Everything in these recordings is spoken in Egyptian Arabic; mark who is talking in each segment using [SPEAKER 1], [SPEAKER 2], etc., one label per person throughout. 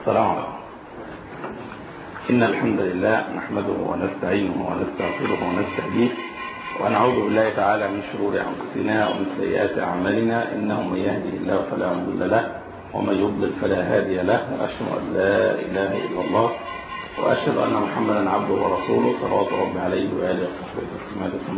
[SPEAKER 1] السلام عليكم إن الحمد لله نحمده ونستعينه ونستغفره ونستهديه ونعوذ بالله تعالى من شرور أنفسنا ومن سيئات أعمالنا إنه من يهده الله فلا مضل له ومن يضلل فلا هادي له وأشهد أن لا إله إلا الله وأشهد أن محمدا عبده ورسوله صلوات ربي عليه وآله وصحبه تسليما ثم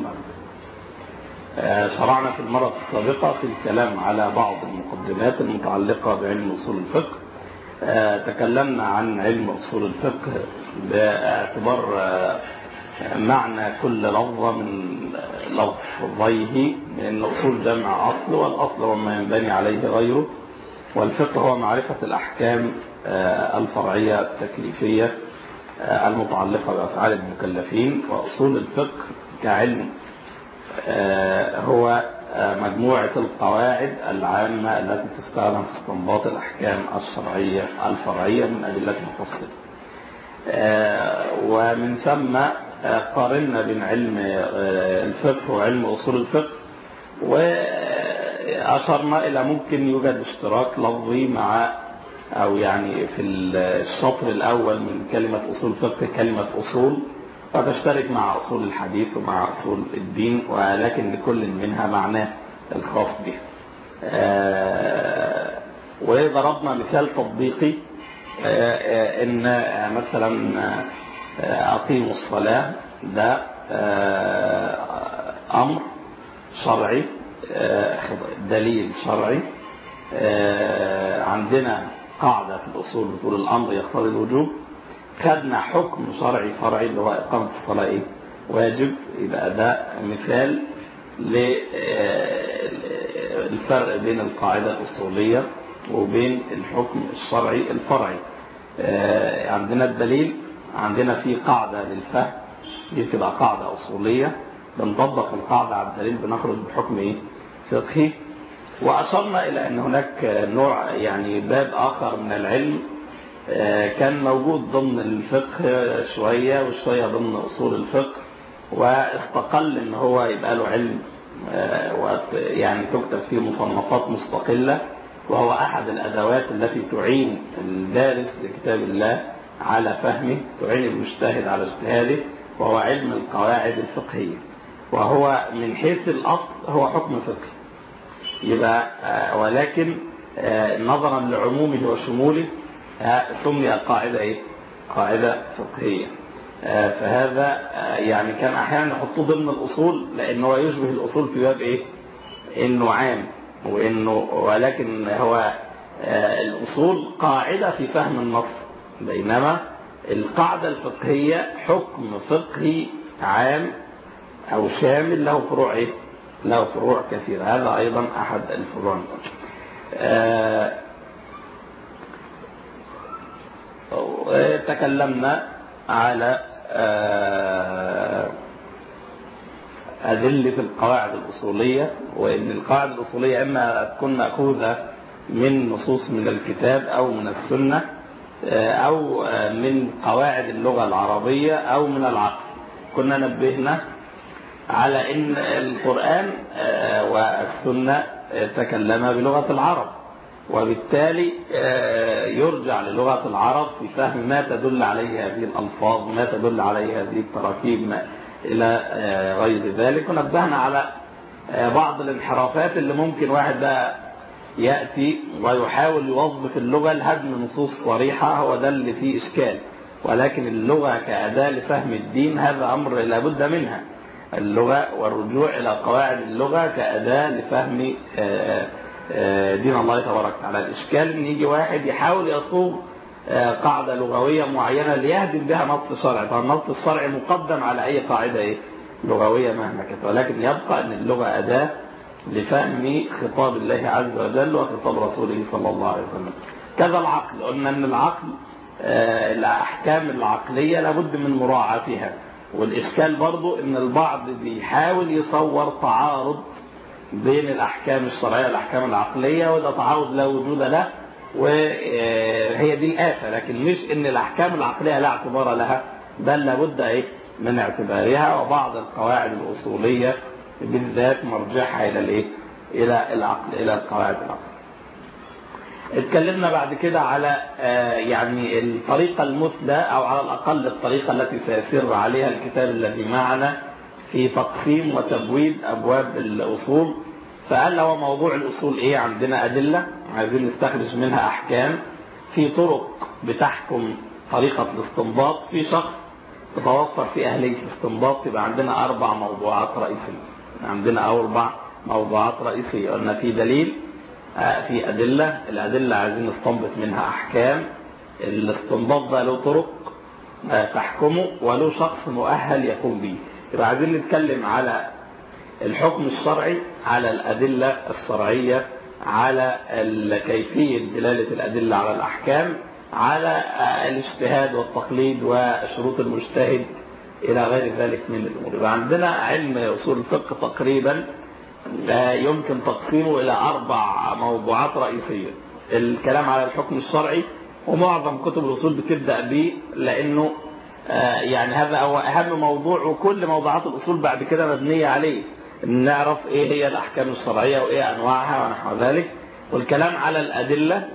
[SPEAKER 1] شرعنا في المرة السابقة في الكلام على بعض المقدمات المتعلقة بعلم أصول الفقه تكلمنا عن علم أصول الفقه باعتبار معنى كل لفظة من لفظيه لأن أصول جمع أصل والأصل هو ما ينبني عليه غيره والفقه هو معرفة الأحكام الفرعية التكليفية المتعلقة بأفعال المكلفين وأصول الفقه كعلم هو مجموعة القواعد العامة التي تستخدم في استنباط الأحكام الشرعية الفرعية من أدلة مفصلة ومن ثم قارنا بين علم الفقه وعلم أصول الفقه وأشرنا إلى ممكن يوجد اشتراك لفظي مع أو يعني في الشطر الأول من كلمة أصول الفقه كلمة أصول وتشترك مع أصول الحديث ومع أصول الدين ولكن لكل منها معناه الخاص به وضربنا مثال تطبيقي ان مثلا أقيموا الصلاة ده أمر شرعي دليل شرعي عندنا قاعدة في الأصول بتقول الأمر يقتضي الوجوب خدنا حكم شرعي فرعي اللي هو إقامة الصلاة إيه؟ واجب يبقى ده مثال للفرق بين القاعدة الأصولية وبين الحكم الشرعي الفرعي عندنا الدليل عندنا في قاعدة للفهم دي بتبقى قاعدة أصولية بنطبق القاعدة على الدليل بنخرج بحكم إيه؟ فقهي وأشرنا إلى أن هناك نوع يعني باب آخر من العلم كان موجود ضمن الفقه شوية وشوية ضمن أصول الفقه واستقل ان هو يبقى له علم يعني تكتب فيه مصنفات مستقلة وهو أحد الأدوات التي تعين الدارس لكتاب الله على فهمه تعين المجتهد على اجتهاده وهو علم القواعد الفقهية وهو من حيث الأصل هو حكم فقهي يبقى ولكن نظرا لعمومه وشموله سمي قاعدة ايه قاعدة فقهية فهذا يعني كان احيانا يحطوه ضمن الاصول لانه يشبه الاصول في باب ايه انه عام وانه ولكن هو الاصول قاعدة في فهم النص بينما القاعدة الفقهية حكم فقهي عام او شامل له فروع ايه له فروع كثيرة هذا ايضا احد الفروع تكلمنا على أدلة القواعد الأصولية وإن القواعد الأصولية إما تكون مأخوذة من نصوص من الكتاب أو من السنة أو من قواعد اللغة العربية أو من العقل كنا نبهنا على إن القرآن والسنة تكلم بلغة العرب وبالتالي يرجع للغة العرب في فهم ما تدل عليه هذه الألفاظ ما تدل عليه هذه التراكيب ما إلى غير ذلك ونبهنا على بعض الانحرافات اللي ممكن واحد بقى يأتي ويحاول يوظف اللغة لهدم نصوص صريحة هو ده اللي فيه إشكال ولكن اللغة كأداة لفهم الدين هذا أمر لابد منها اللغة والرجوع إلى قواعد اللغة كأداة لفهم دين الله تبارك وتعالى الإشكال إن يجي واحد يحاول يصوغ قاعدة لغوية معينة ليهدم بها نص شرعي طبعا النص الشرعي مقدم على أي قاعدة إيه؟ لغوية مهما كانت ولكن يبقى أن اللغة أداة لفهم خطاب الله عز وجل وخطاب رسوله صلى الله عليه وسلم كذا العقل قلنا أن العقل الأحكام العقلية لابد من مراعاتها والإشكال برضو أن البعض بيحاول يصور تعارض بين الأحكام الشرعية والأحكام العقلية وده تعارض لا وجود له وهي دي الآفة لكن مش ان الأحكام العقلية لا اعتبار لها بل لابد ايه من اعتبارها وبعض القواعد الأصولية بالذات مرجعها إلى الايه إلى العقل إلى القواعد العقل اتكلمنا بعد كده على يعني الطريقة المثلى أو على الأقل الطريقة التي سيسير عليها الكتاب الذي معنا في تقسيم وتبويب أبواب الأصول فقال هو موضوع الأصول إيه عندنا أدلة عايزين نستخرج منها أحكام في طرق بتحكم طريقة الاستنباط في شخص تتوفر في أهلية الاستنباط يبقى عندنا أربع موضوعات رئيسية عندنا أربع موضوعات رئيسية قلنا في دليل في أدلة الأدلة عايزين نستنبط منها أحكام الاستنباط ده له طرق تحكمه وله شخص مؤهل يقوم به يبقى عايزين نتكلم على الحكم الشرعي على الأدلة الشرعية على كيفية دلالة الأدلة على الأحكام على الاجتهاد والتقليد وشروط المجتهد إلى غير ذلك من الأمور يبقى عندنا علم أصول الفقه تقريبا يمكن تقسيمه إلى أربع موضوعات رئيسية الكلام على الحكم الشرعي ومعظم كتب الأصول بتبدأ به لأنه يعني هذا هو أهم موضوع وكل موضوعات الأصول بعد كده مبنية عليه نعرف إيه هي الأحكام الشرعية وإيه أنواعها ونحو ذلك والكلام على الأدلة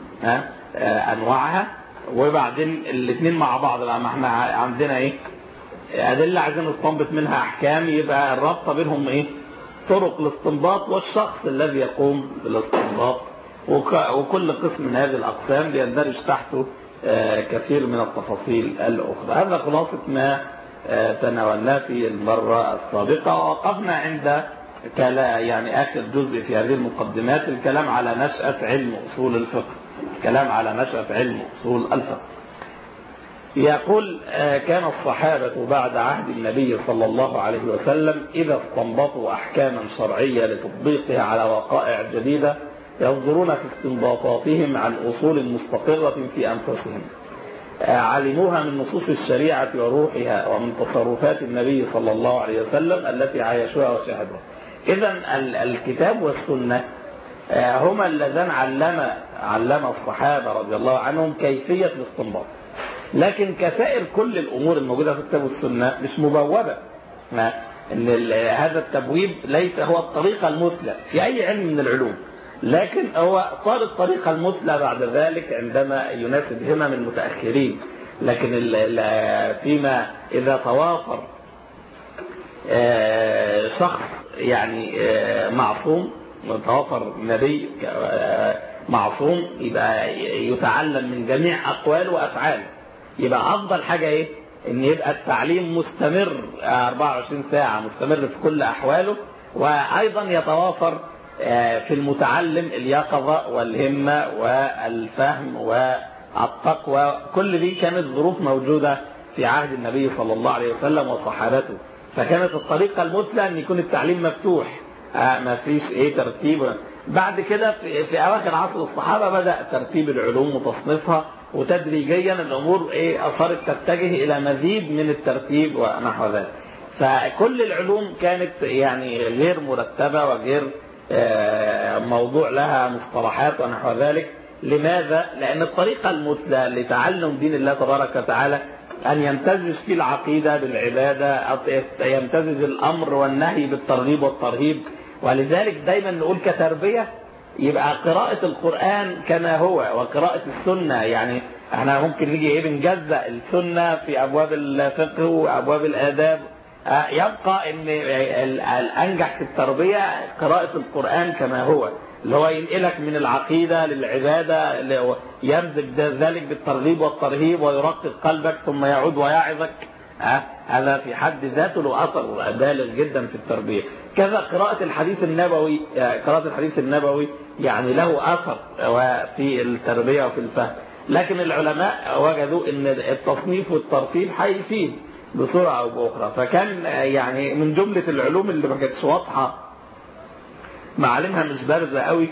[SPEAKER 1] أنواعها وبعدين الاثنين مع بعض بقى ما احنا عندنا إيه أدلة عايزين نستنبط منها أحكام يبقى الرابطة بينهم إيه طرق الاستنباط والشخص الذي يقوم بالاستنباط وكل قسم من هذه الأقسام بيندرج تحته كثير من التفاصيل الأخرى هذا خلاصة ما تناولناه في المرة السابقة ووقفنا عند يعني آخر جزء في هذه المقدمات الكلام على نشأة علم أصول الفقه الكلام على نشأة علم أصول الفقه يقول كان الصحابة بعد عهد النبي صلى الله عليه وسلم إذا استنبطوا أحكاما شرعية لتطبيقها على وقائع جديدة يصدرون في استنباطاتهم عن أصول مستقرة في أنفسهم علموها من نصوص الشريعة وروحها ومن تصرفات النبي صلى الله عليه وسلم التي عايشوها وشاهدوها إذا الكتاب والسنة هما اللذان علم علم الصحابة رضي الله عنهم كيفية الاستنباط لكن كسائر كل الأمور الموجودة في الكتاب والسنة مش مبوبة ما إن هذا التبويب ليس هو الطريقة المثلى في أي علم من العلوم لكن هو صار الطريقة المثلى بعد ذلك عندما يناسب همم المتأخرين لكن فيما إذا توافر شخص يعني معصوم توافر نبي معصوم يبقى يتعلم من جميع أقواله وأفعاله يبقى أفضل حاجة إيه؟ إن يبقى التعليم مستمر 24 ساعة مستمر في كل أحواله وأيضا يتوافر في المتعلم اليقظة والهمة والفهم والتقوى كل دي كانت ظروف موجودة في عهد النبي صلى الله عليه وسلم وصحابته فكانت الطريقة المثلى أن يكون التعليم مفتوح ما فيش ايه ترتيب بعد كده في, في اواخر عصر الصحابه بدا ترتيب العلوم وتصنيفها وتدريجيا الامور ايه صارت تتجه الى مزيد من الترتيب ونحو ذلك فكل العلوم كانت يعني غير مرتبه وغير موضوع لها مصطلحات ونحو ذلك لماذا؟ لأن الطريقة المثلى لتعلم دين الله تبارك وتعالى أن يمتزج في العقيدة بالعبادة يمتزج الأمر والنهي بالترغيب والترهيب ولذلك دايما نقول كتربية يبقى قراءة القرآن كما هو وقراءة السنة يعني احنا ممكن نيجي ايه بنجزأ السنة في أبواب الفقه وأبواب الآداب يبقى ان الانجح في التربيه قراءه القران كما هو اللي هو ينقلك من العقيده للعباده يمزج ذلك بالترغيب والترهيب ويرقق قلبك ثم يعود ويعظك هذا في حد ذاته له اثر بالغ جدا في التربيه كذا قراءه الحديث النبوي قراءه الحديث النبوي يعني له اثر في التربيه وفي الفهم لكن العلماء وجدوا ان التصنيف والترتيب هيفيد بصورة أو بأخرى فكان يعني من جملة العلوم اللي ما كانتش واضحة معالمها مش بارزة قوي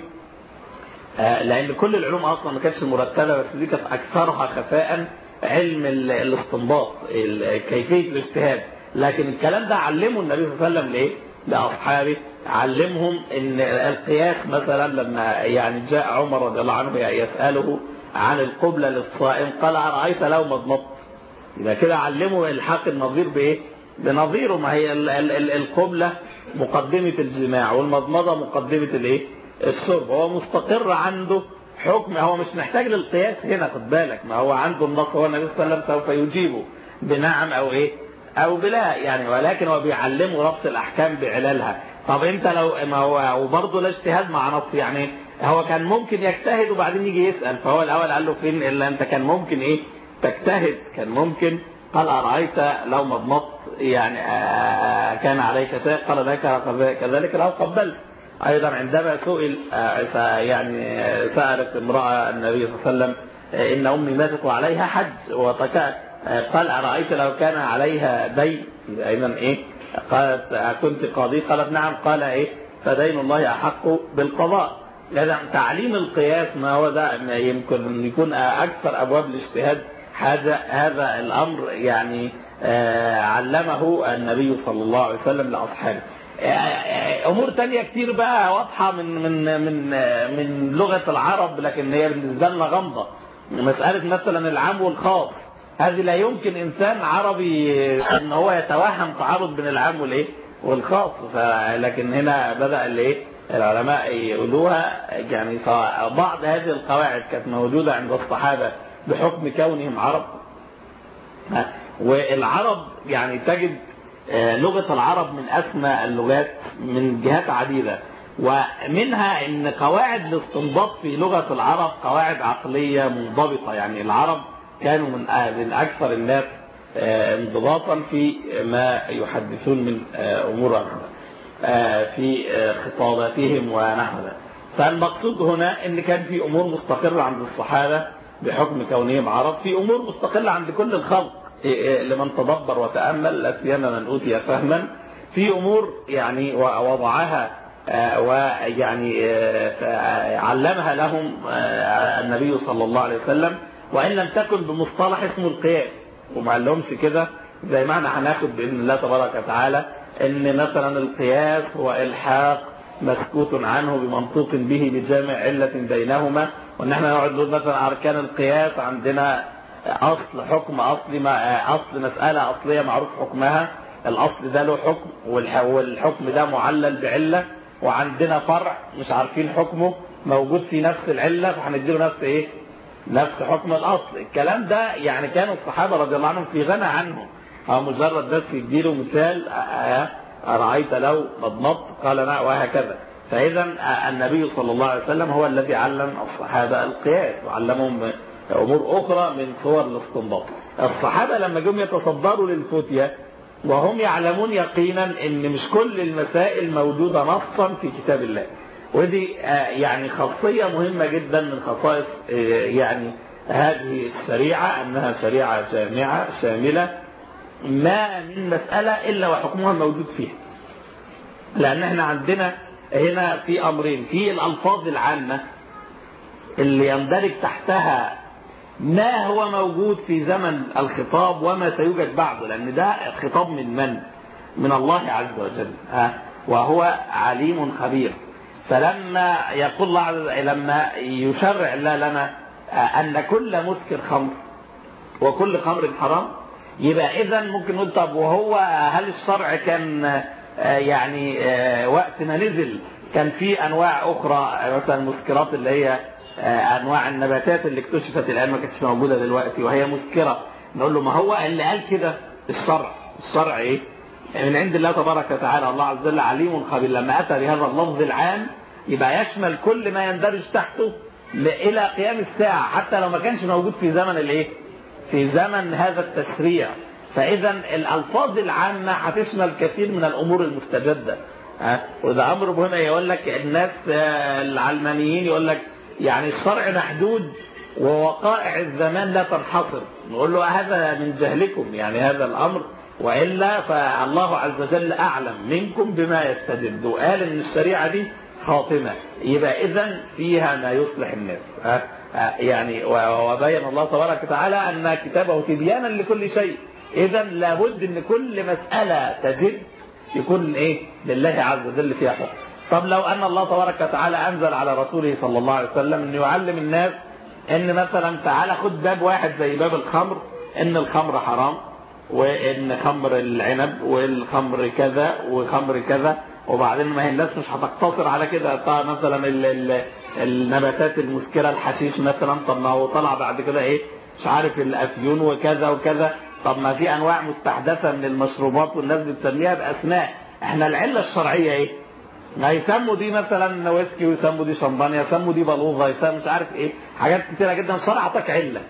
[SPEAKER 1] لأن كل العلوم أصلا ما كانتش مرتبة بس دي كانت أكثرها خفاء علم الاستنباط كيفية الاجتهاد لكن الكلام ده علمه النبي صلى الله عليه وسلم لإيه؟ لأصحابه علمهم ان القياس مثلا لما يعني جاء عمر رضي الله عنه يسأله عن القبلة للصائم قال أرأيت لو مضمضت يبقى كده علموا الحاق النظير بايه بنظيره ما هي ال ال ال القبلة مقدمة الجماع والمضمضة مقدمة الايه الشرب هو مستقر عنده حكم هو مش محتاج للقياس هنا خد بالك ما هو عنده النص هو النبي صلى الله عليه وسلم سوف يجيبه بنعم او ايه او بلا يعني ولكن هو بيعلمه ربط الاحكام بعلالها طب انت لو ما هو وبرضه لا اجتهاد مع نص يعني هو كان ممكن يجتهد وبعدين يجي يسال فهو الاول قال له فين الا انت كان ممكن ايه تجتهد كان ممكن قال ارايت لو مضمضت يعني كان عليك شيء قال لك كذلك لو قبلت ايضا عندما سئل يعني سالت امراه النبي صلى الله عليه وسلم ان امي ماتت وعليها حج وتكا قال أرأيت لو كان عليها دين أيضا إيه قالت كنت قاضي قالت نعم قال إيه فدين الله أحق بالقضاء لذا تعليم القياس ما هو ده يمكن أن يكون أكثر أبواب الاجتهاد هذا هذا الأمر يعني علمه النبي صلى الله عليه وسلم لأصحابه امور تانية كتير بقى واضحه من من من من لغه العرب لكن هي بالنسبه لنا غامضه مساله مثلا العام والخاص هذه لا يمكن انسان عربي ان هو يتوهم تعارض بين العام والايه والخاص لكن هنا بدا الايه العلماء يقولوها يعني بعض هذه القواعد كانت موجوده عند الصحابه بحكم كونهم عرب والعرب يعني تجد لغه العرب من اسمى اللغات من جهات عديده ومنها ان قواعد الاستنباط في لغه العرب قواعد عقليه منضبطه يعني العرب كانوا من من اكثر الناس انضباطا في ما يحدثون من امور في خطاباتهم ونحو ذلك. فالمقصود هنا ان كان في امور مستقره عند الصحابه بحكم كونهم عرب، في امور مستقله عند كل الخلق لمن تدبر وتامل لا سيما من اوتي فهما في امور يعني وضعها ويعني علمها لهم النبي صلى الله عليه وسلم وان لم تكن بمصطلح اسمه القياس وما لهمش كده زي ما احنا هناخد باذن الله تبارك وتعالى ان مثلا القياس هو الحاق مسكوت عنه بمنطوق به بجامع عله بينهما وان احنا نقعد نقول مثلا اركان القياس عندنا اصل حكم اصلي ما اصل مساله اصليه معروف حكمها الاصل ده له حكم والحكم ده معلل بعله وعندنا فرع مش عارفين حكمه موجود في نفس العله فهنديله نفس ايه؟ نفس حكم الاصل الكلام ده يعني كانوا الصحابه رضي الله عنهم في غنى عنه هو مجرد بس يديله مثال ارايت لو مضمضت قال نعم وهكذا فاذا النبي صلى الله عليه وسلم هو الذي علم الصحابه القياس وعلمهم امور اخرى من صور الاستنباط الصحابه لما جم يتصدروا للفتيه وهم يعلمون يقينا ان مش كل المسائل موجوده نصا في كتاب الله ودي يعني خاصيه مهمه جدا من خصائص يعني هذه الشريعه انها شريعه جامعه شامله ما من مساله الا وحكمها موجود فيها لان احنا عندنا هنا في امرين في الالفاظ العامه اللي يندرج تحتها ما هو موجود في زمن الخطاب وما سيوجد بعده لأن ده خطاب من من؟ من الله عز وجل وهو عليم خبير فلما يقول الله عز وجل لما يشرع الله لنا أن كل مسكر خمر وكل خمر حرام يبقى إذا ممكن نقول طب وهو هل الشرع كان يعني وقت ما نزل كان في أنواع أخرى مثلا المسكرات اللي هي انواع النباتات اللي اكتشفت الان ما كانتش موجوده دلوقتي وهي مسكره نقول له ما هو اللي قال كده الشرع الشرع ايه من عند الله تبارك وتعالى الله عز وجل عليم خبير لما اتى بهذا اللفظ العام يبقى يشمل كل ما يندرج تحته الى قيام الساعه حتى لو ما كانش موجود في زمن الايه في زمن هذا التشريع فاذا الالفاظ العامه هتشمل كثير من الامور المستجده ها وده امر مهم يقول لك الناس العلمانيين يقول لك يعني الشرع محدود ووقائع الزمان لا تنحصر نقول له هذا من جهلكم يعني هذا الأمر وإلا فالله عز وجل أعلم منكم بما يستجد وقال إن الشريعة دي خاطمة يبقى إذا فيها ما يصلح الناس يعني وبين الله تبارك وتعالى أن كتابه تبيانا لكل شيء إذا لابد أن كل مسألة تجد يكون إيه لله عز وجل فيها حكم طب لو ان الله تبارك وتعالى انزل على رسوله صلى الله عليه وسلم انه يعلم الناس ان مثلا تعالى خد باب واحد زي باب الخمر ان الخمر حرام وان خمر العنب والخمر كذا وخمر كذا وبعدين ما هي الناس مش هتقتصر على كده طيب مثلا ال ال النباتات المسكره الحشيش مثلا طب ما هو طلع بعد كده ايه مش عارف الافيون وكذا وكذا طب ما في انواع مستحدثه من المشروبات والناس بتسميها باسماء احنا العله الشرعيه ايه ما يسموا دي مثلا ويسكي ويسموا دي شمبانيا يسموا دي بلوظه يسموا مش عارف ايه حاجات كتيره جدا الشرع اعطاك عله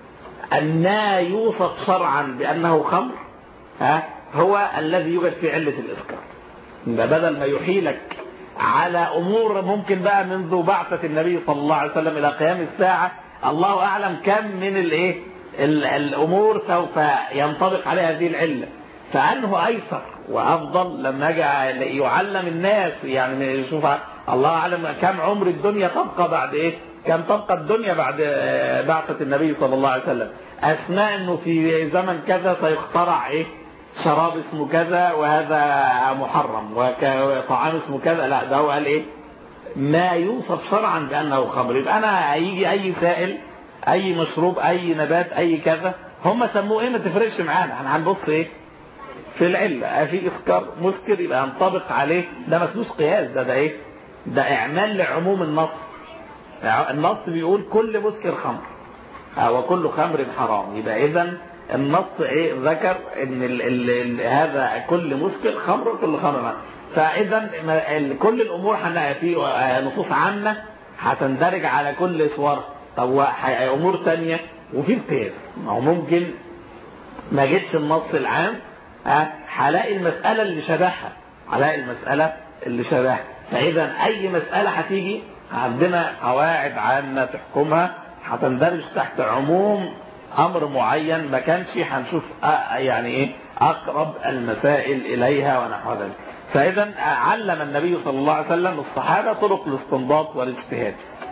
[SPEAKER 1] ان يوصف شرعا بانه خمر ها هو الذي يوجد في عله الاسكار ده بدل ما يحيلك على امور ممكن بقى منذ بعثه النبي صلى الله عليه وسلم الى قيام الساعه الله اعلم كم من الايه الامور سوف ينطبق عليها هذه العله فانه ايسر وافضل لما اجي يعلم الناس يعني شوف الله اعلم كم عمر الدنيا تبقى بعد ايه كم تبقى الدنيا بعد بعثه النبي صلى الله عليه وسلم اثناء انه في زمن كذا سيخترع ايه شراب اسمه كذا وهذا محرم وطعام اسمه كذا لا ده هو قال ايه ما يوصف شرعا بانه خمر يبقى انا هيجي اي سائل اي مشروب اي نبات اي كذا هم سموه ايه ما تفرقش معانا احنا هنبص ايه في العلة في اسكار مسكر يبقى ينطبق عليه ده ما اسموش قياس ده ده ايه ده اعمال لعموم النص النص بيقول كل مسكر خمر وكل خمر حرام يبقى اذا النص ايه ذكر ان ال ال ال هذا كل مسكر خمر وكل خمر حرام فاذا كل الامور في نصوص عامه هتندرج على كل صورها طب امور ثانيه وفي القياس ما هو ممكن ما جتش النص العام هلاقي المساله اللي شبهها هلاقي المساله اللي شبهها فاذا اي مساله هتيجي عندنا قواعد عامه تحكمها هتندرج تحت عموم امر معين ما كانش هنشوف يعني ايه اقرب المسائل اليها ونحو ذلك فاذا علم النبي صلى الله عليه وسلم الصحابه طرق الاستنباط والاجتهاد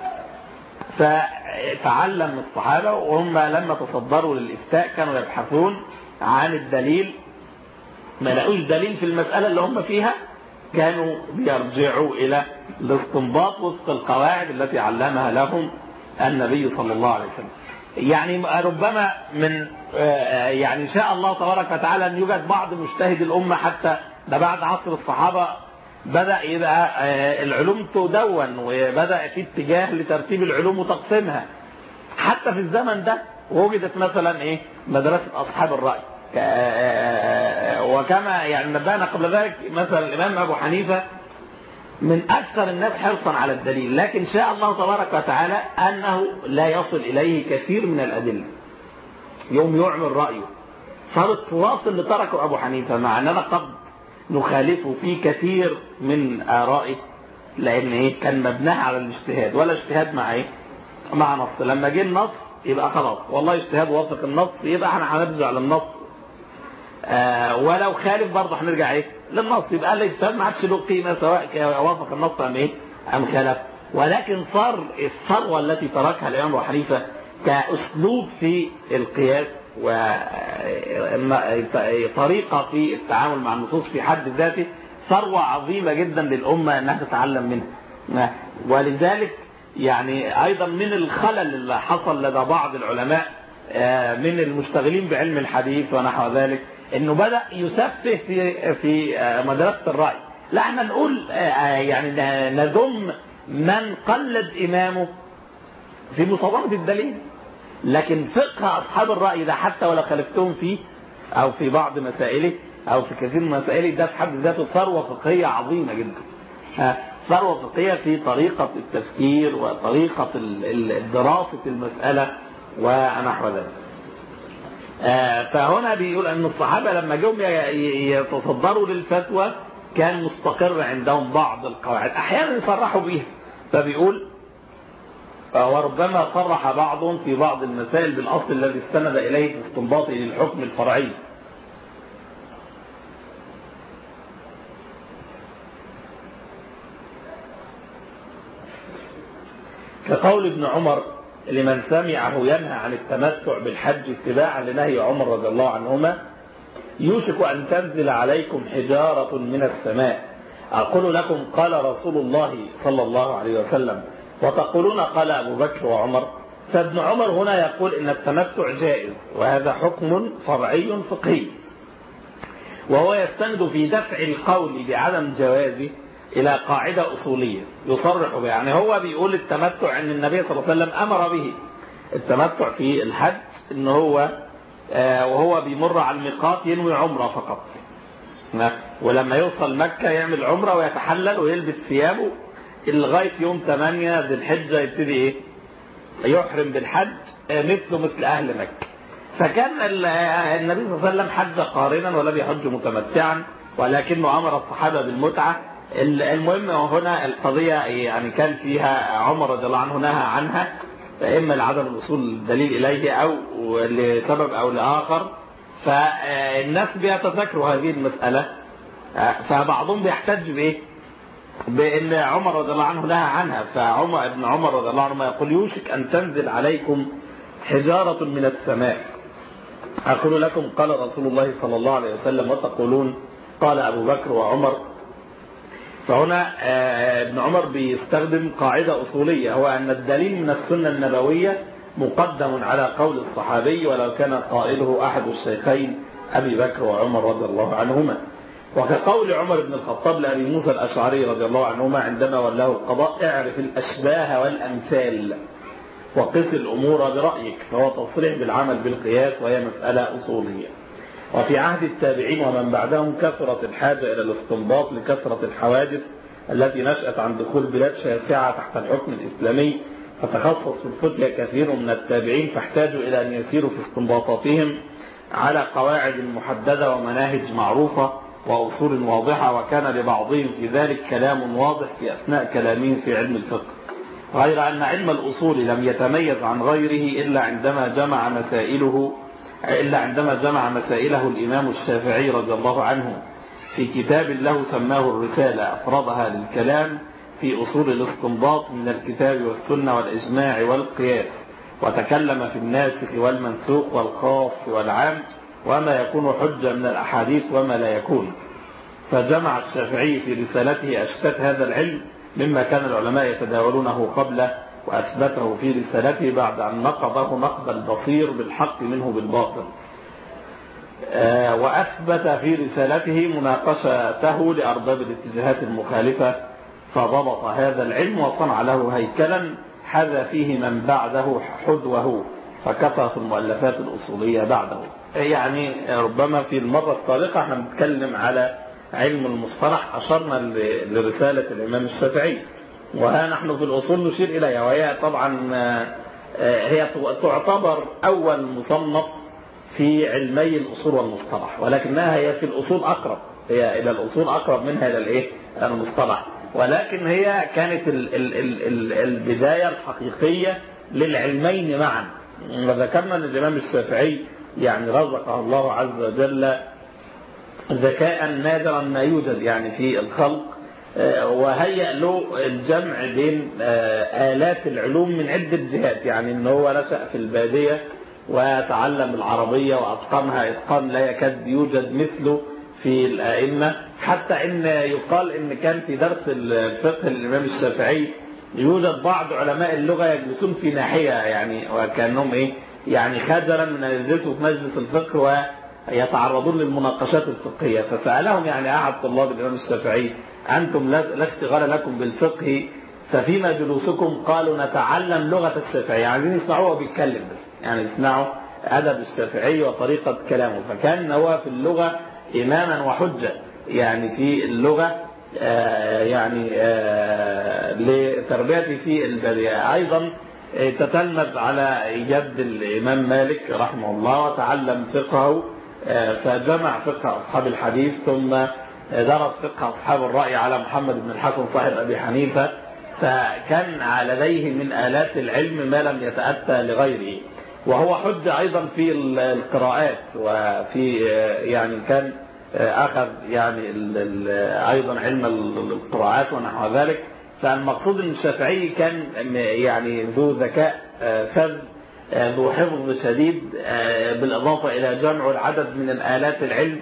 [SPEAKER 1] فتعلم الصحابه وهم لما تصدروا للافتاء كانوا يبحثون عن الدليل ما لقوش دليل في المساله اللي هم فيها كانوا بيرجعوا الى الاستنباط وفق القواعد التي علمها لهم النبي صلى الله عليه وسلم يعني ربما من يعني شاء الله تبارك وتعالى ان يوجد بعض مجتهد الامه حتى ده بعد عصر الصحابه بدا يبقى العلوم تدون وبدا في اتجاه لترتيب العلوم وتقسيمها حتى في الزمن ده وجدت مثلا ايه مدرسه اصحاب الراي وكما يعني نبهنا قبل ذلك مثلا الامام ابو حنيفه من اكثر الناس حرصا على الدليل لكن شاء الله تبارك وتعالى انه لا يصل اليه كثير من الادله يوم يعمل رايه صار التواصل اللي تركه ابو حنيفه مع اننا قد نخالفه في كثير من ارائه لان ايه كان مبناه على الاجتهاد ولا اجتهاد مع ايه مع نص لما جه النص يبقى خلاص والله اجتهاد وافق النص يبقى احنا هنرجع للنص آه ولو خالف برضه هنرجع ايه للنص يبقى الاجتهاد ما عادش له قيمه سواء وافق النص ام ايه ام خالف ولكن صار الثروه التي تركها الامام ابو حنيفه كاسلوب في القياس وطريقه في التعامل مع النصوص في حد ذاته ثروه عظيمه جدا للامه انها تتعلم منها ولذلك يعني ايضا من الخلل اللي حصل لدى بعض العلماء من المشتغلين بعلم الحديث ونحو ذلك انه بدا يسفه في في مدرسه الراي لا احنا نقول يعني نذم من قلد امامه في مصادمه الدليل لكن فقه اصحاب الراي ده حتى ولو خالفتهم فيه او في بعض مسائله او في كثير من مسائله ده في حد ذاته ثروه فقهيه عظيمه جدا ثروه فقهيه في طريقه التفكير وطريقه دراسه المساله ونحو ذلك فهنا بيقول ان الصحابه لما جم يتصدروا للفتوى كان مستقر عندهم بعض القواعد احيانا يصرحوا بيها فبيقول وربما صرح بعضهم في بعض المسائل بالاصل الذي استند اليه في استنباطه للحكم الفرعي كقول ابن عمر لمن سمعه ينهى عن التمتع بالحج اتباعا لنهي عمر رضي الله عنهما يوشك أن تنزل عليكم حجارة من السماء أقول لكم قال رسول الله صلى الله عليه وسلم وتقولون قال أبو بكر وعمر فابن عمر هنا يقول إن التمتع جائز وهذا حكم فرعي فقهي وهو يستند في دفع القول بعدم جوازه إلى قاعدة أصولية يصرح بها يعني هو بيقول التمتع أن النبي صلى الله عليه وسلم أمر به التمتع في الحج أن هو وهو بيمر على الميقات ينوي عمرة فقط ولما يوصل مكة يعمل عمرة ويتحلل ويلبس ثيابه لغاية يوم 8 ذي الحجة يبتدي ايه يحرم بالحج مثله مثل أهل مكة فكان النبي صلى الله عليه وسلم حج قارنا ولم يحج متمتعا ولكنه أمر الصحابة بالمتعة المهم هنا القضية يعني كان فيها عمر رضي الله عنه نهى عنها فإما لعدم الوصول دليل إليه أو لسبب أو لآخر فالناس بيتذكروا هذه المسألة فبعضهم بيحتج بإيه بأن عمر رضي الله عنه نهى عنها فعمر ابن عمر رضي الله عنه يقول يوشك أن تنزل عليكم حجارة من السماء أقول لكم قال رسول الله صلى الله عليه وسلم وتقولون قال أبو بكر وعمر فهنا ابن عمر بيستخدم قاعدة أصولية هو أن الدليل من السنة النبوية مقدم على قول الصحابي ولو كان قائله أحد الشيخين أبي بكر وعمر رضي الله عنهما وكقول عمر بن الخطاب لأبي موسى الأشعري رضي الله عنهما عندما ولاه القضاء اعرف الأشباه والأمثال وقس الأمور برأيك فهو تصريح بالعمل بالقياس وهي مسألة أصولية وفي عهد التابعين ومن بعدهم كثرت الحاجة إلى الاستنباط لكثرة الحوادث التي نشأت عن دخول بلاد شاسعة تحت الحكم الإسلامي فتخصص في الفتية كثير من التابعين فاحتاجوا إلى أن يسيروا في استنباطاتهم على قواعد محددة ومناهج معروفة وأصول واضحة وكان لبعضهم في ذلك كلام واضح في أثناء كلامهم في علم الفقه غير أن علم الأصول لم يتميز عن غيره إلا عندما جمع مسائله إلا عندما جمع مسائله الإمام الشافعي رضي الله عنه في كتاب له سماه الرسالة أفرضها للكلام في أصول الاستنباط من الكتاب والسنة والإجماع والقياس وتكلم في الناسخ والمنسوخ والخاص والعام وما يكون حجة من الأحاديث وما لا يكون فجمع الشافعي في رسالته أشتات هذا العلم مما كان العلماء يتداولونه قبله وأثبته في رسالته بعد أن نقضه نقض البصير بالحق منه بالباطل وأثبت في رسالته مناقشته لأرباب الاتجاهات المخالفة فضبط هذا العلم وصنع له هيكلا حذا فيه من بعده حذوه فكثرت المؤلفات الأصولية بعده يعني ربما في المرة السابقة احنا بنتكلم على علم المصطلح أشرنا لرسالة الإمام الشافعي وها نحن في الأصول نشير إليها وهي طبعا هي تعتبر أول مصنف في علمي الأصول والمصطلح ولكنها هي في الأصول أقرب هي إلى الأصول أقرب منها إلى الإيه؟ المصطلح ولكن هي كانت ال ال ال ال البداية الحقيقية للعلمين معا وذكرنا أن الإمام الشافعي يعني رزقه الله عز وجل ذكاء نادرا ما يوجد يعني في الخلق وهيأ له الجمع بين آلات العلوم من عدة جهات يعني ان هو نشأ في البادية وتعلم العربية وأتقنها إتقان لا يكاد يوجد مثله في الأئمة حتى إن يقال إن كان في درس الفقه للإمام الشافعي يوجد بعض علماء اللغة يجلسون في ناحية يعني وكأنهم إيه يعني خجلا من أن يجلسوا في مجلس الفقه ويتعرضون للمناقشات الفقهية فسألهم يعني أحد طلاب الإمام الشافعي أنتم لا اشتغال لكم بالفقه ففيما جلوسكم قالوا نتعلم لغة الشافعي عايزين يعني يسمعوه وبيتكلم بس يعني يسمعوا أدب الشافعي وطريقة كلامه فكان هو في اللغة إماما وحجة يعني في اللغة آه يعني آه لتربيته في البادية أيضا تتلمذ على جد الإمام مالك رحمه الله وتعلم فقهه آه فجمع فقه أصحاب الحديث ثم درس فقه أصحاب الرأي على محمد بن الحسن صاحب أبي حنيفة فكان لديه من آلات العلم ما لم يتأتى لغيره وهو حجة أيضا في القراءات وفي يعني كان أخذ يعني أيضا علم القراءات ونحو ذلك فالمقصود أن الشافعي كان يعني ذو ذكاء فذ ذو حفظ شديد بالإضافة إلى جمع العدد من الآلات العلم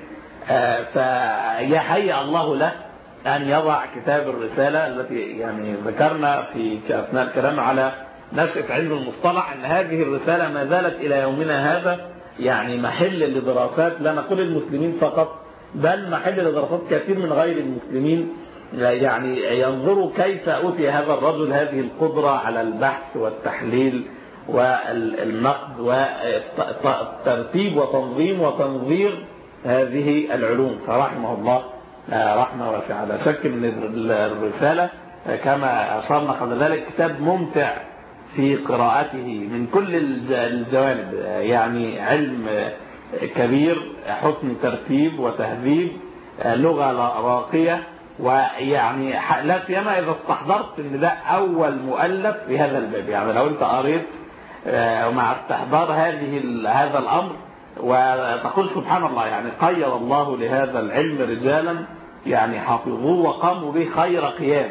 [SPEAKER 1] فيهيأ الله له أن يضع كتاب الرسالة التي يعني ذكرنا في أثناء الكلام على نشأة علم المصطلح أن هذه الرسالة ما زالت إلى يومنا هذا يعني محل لدراسات لا نقول المسلمين فقط بل محل لدراسات كثير من غير المسلمين يعني ينظروا كيف أوتي هذا الرجل هذه القدرة على البحث والتحليل والنقد وترتيب وتنظيم وتنظير هذه العلوم فرحمه الله رحمة واسعة لا شك من الرسالة كما أشرنا قبل ذلك كتاب ممتع في قراءته من كل الجوانب يعني علم كبير حسن ترتيب وتهذيب لغة راقية ويعني لا سيما إذا استحضرت أن ده أول مؤلف في هذا الباب يعني لو أنت قريت مع استحضار هذه هذا الأمر وتقول سبحان الله يعني قيد الله لهذا العلم رجالا يعني حافظوه وقاموا به خير قيام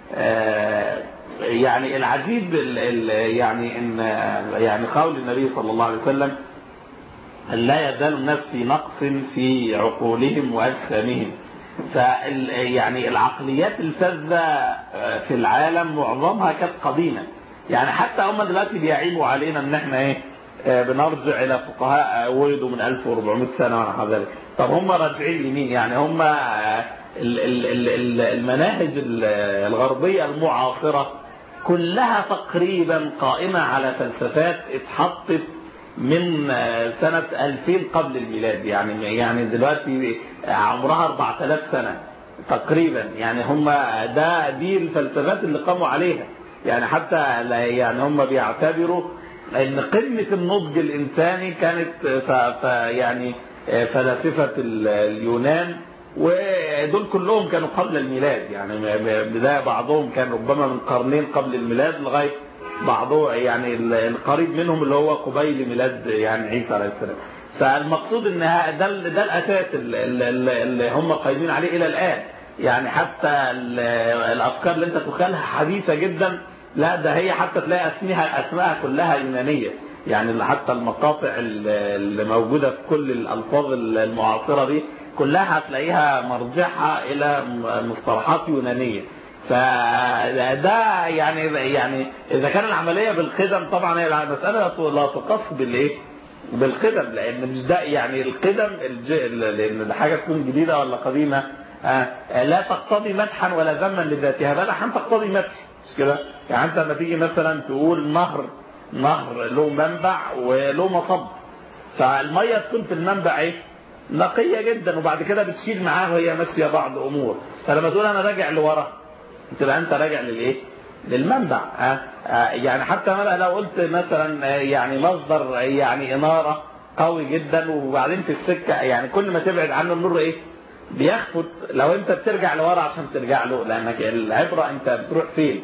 [SPEAKER 1] يعني العجيب يعني ان يعني قول النبي صلى الله عليه وسلم لا يزال الناس في نقص في عقولهم واجسامهم ف يعني العقليات الفذة في العالم معظمها كانت قديمة يعني حتى هم دلوقتي بيعيبوا علينا ان احنا ايه بنرجع الى فقهاء ولدوا من 1400 سنة ونحو ذلك طب هم راجعين لمين يعني هم المناهج الغربية المعاصرة كلها تقريبا قائمة على فلسفات اتحطت من سنة 2000 قبل الميلاد يعني يعني دلوقتي عمرها 4000 سنة تقريبا يعني هم ده دي الفلسفات اللي قاموا عليها يعني حتى يعني هم بيعتبروا ان قمة النضج الانساني كانت يعني فلاسفة اليونان ودول كلهم كانوا قبل الميلاد يعني بداية بعضهم كان ربما من قرنين قبل الميلاد لغاية بعضه يعني القريب منهم اللي هو قبيل ميلاد يعني عيسى عليه السلام فالمقصود ان ده ده الاساس اللي هم قايمين عليه الى الان يعني حتى الافكار اللي انت تخيلها حديثه جدا لا ده هي حتى تلاقي اسمها اسماءها كلها يونانيه يعني حتى المقاطع اللي موجوده في كل الالفاظ المعاصره دي كلها هتلاقيها مرجعها الى مصطلحات يونانيه فده يعني يعني اذا كان العمليه بالقدم طبعا هي المساله لا تقص بالايه؟ بالقدم لان مش ده يعني القدم لان الحاجه تكون جديده ولا قديمه لا تقتضي مدحا ولا ذما لذاتها بل احيانا تقتضي مدح مش كده؟ يعني انت لما تيجي مثلا تقول نهر نهر له منبع وله مصب فالميه تكون في المنبع ايه؟ نقيه جدا وبعد كده بتشيل معاه وهي ماشيه بعض امور فلما تقول انا راجع لورا تبقى انت راجع للايه؟ للمنبع ها آه يعني حتى لو قلت مثلا يعني مصدر يعني اناره قوي جدا وبعدين في السكه يعني كل ما تبعد عنه النور ايه؟ بيخفت لو انت بترجع لورا عشان ترجع له لانك العبره انت بتروح فين؟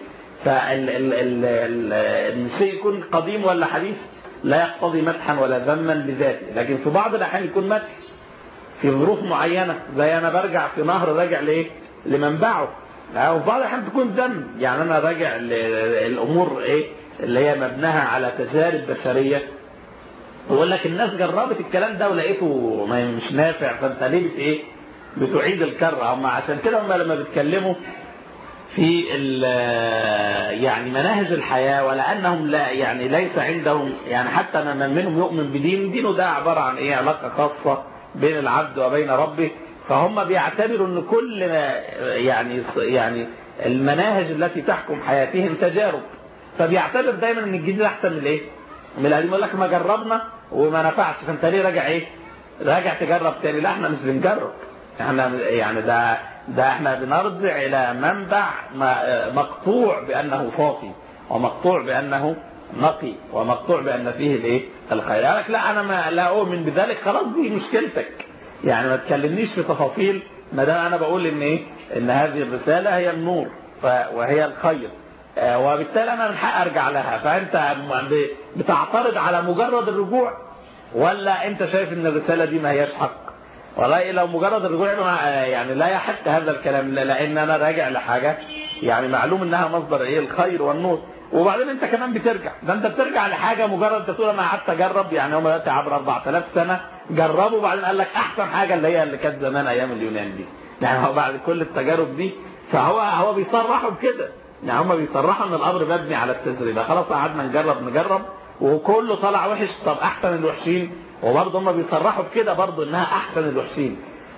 [SPEAKER 1] فالشيء يكون قديم ولا حديث لا يقتضي مدحا ولا ذما بذاته لكن في بعض الاحيان يكون مدح في ظروف معينه زي انا برجع في نهر راجع لايه؟ لمنبعه وفي بعض الاحيان تكون ذم يعني انا راجع للامور ايه اللي هي مبناها على تجارب بشريه ويقول لك الناس جربت الكلام ده ولقيته مش نافع فانت ليه بت ايه بتعيد الكره هم عشان كده هم لما بيتكلموا في يعني مناهج الحياه ولانهم لا يعني ليس عندهم يعني حتى من منهم يؤمن بدين دينه ده عباره عن ايه علاقه خاصه بين العبد وبين ربه فهم بيعتبروا ان كل يعني يعني المناهج التي تحكم حياتهم تجارب فبيعتبر دايما ان الجديد احسن من الايه؟ من القديم يقول لك ما جربنا وما نفعش فانت ليه راجع ايه؟ راجع تجرب تاني لا احنا مش بنجرب احنا يعني ده ده احنا بنرجع الى منبع مقطوع بانه صافي ومقطوع بانه نقي ومقطوع بان فيه الايه؟ الخير قال لك لا انا ما لا اؤمن بذلك خلاص دي مشكلتك يعني ما تكلمنيش في تفاصيل ما دام انا بقول ان ايه ان هذه الرساله هي النور وهي الخير آه وبالتالي انا من حق ارجع لها فانت بتعترض على مجرد الرجوع ولا انت شايف ان الرساله دي ما هياش حق والله لو مجرد الرجوع يعني لا يحق هذا الكلام لان انا راجع لحاجه يعني معلوم انها مصدر ايه الخير والنور وبعدين انت كمان بترجع ده انت بترجع لحاجه مجرد تقول انا قعدت اجرب يعني هم دلوقتي عبر 4000 سنه جربوا وبعدين قال لك احسن حاجه اللي هي اللي كانت زمان ايام اليونان دي يعني هو بعد كل التجارب دي فهو هو بيصرحوا بكده يعني هم بيصرحوا ان الامر مبني على التجربه خلاص قعدنا نجرب نجرب وكله طلع وحش طب احسن الوحشين وبرضه هم بيصرحوا بكده برضه انها احسن الوحشين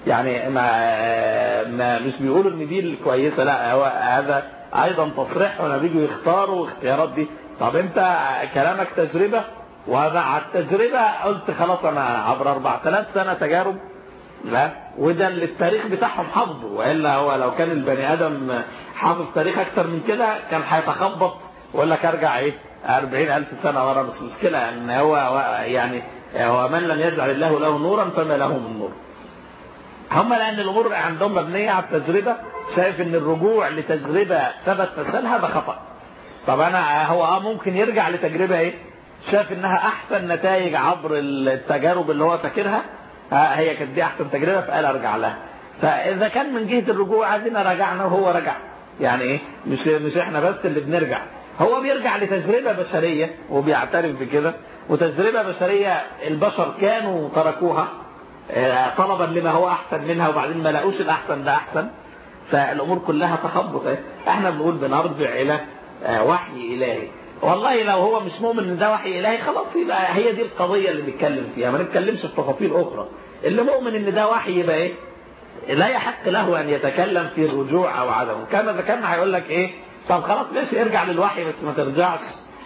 [SPEAKER 1] يعني ما, ما مش بيقولوا ان دي الكويسه لا هو هذا ايضا تصريح لما بيجوا يختاروا اختيارات دي طب انت كلامك تجربه ومع التجربه قلت خلاص انا عبر 4000 سنه تجارب لا وده اللي التاريخ بتاعهم حافظه والا هو لو كان البني ادم حافظ تاريخ اكتر من كده كان هيتخبط ويقول لك ارجع ايه 40000 سنه ورا بس مشكله ان هو يعني هو من لم يجعل الله له نورا فما له من نور هم لان الامور عندهم مبنيه على التجربه شايف ان الرجوع لتجربه ثبت فشلها ده خطا طب انا هو اه ممكن يرجع لتجربه ايه شاف انها احسن نتائج عبر التجارب اللي هو فاكرها هي كانت دي احسن تجربه فقال ارجع لها فاذا كان من جهه الرجوع عايزين رجعنا وهو رجع يعني ايه مش مش احنا بس اللي بنرجع هو بيرجع لتجربه بشريه وبيعترف بكده وتجربه بشريه البشر كانوا تركوها طلبا لما هو احسن منها وبعدين ما لقوش الاحسن ده احسن فالامور كلها تخبط احنا بنقول بنرجع الى وحي الهي والله لو هو مش مؤمن ان ده وحي الهي خلاص يبقى هي دي القضيه اللي بنتكلم فيها ما نتكلمش في تفاصيل اخرى اللي مؤمن ان ده وحي يبقى ايه لا يحق له ان يتكلم في الرجوع او عدمه كان ذكرنا هيقول لك ايه طب خلاص ماشي ارجع للوحي بس ما ترجعش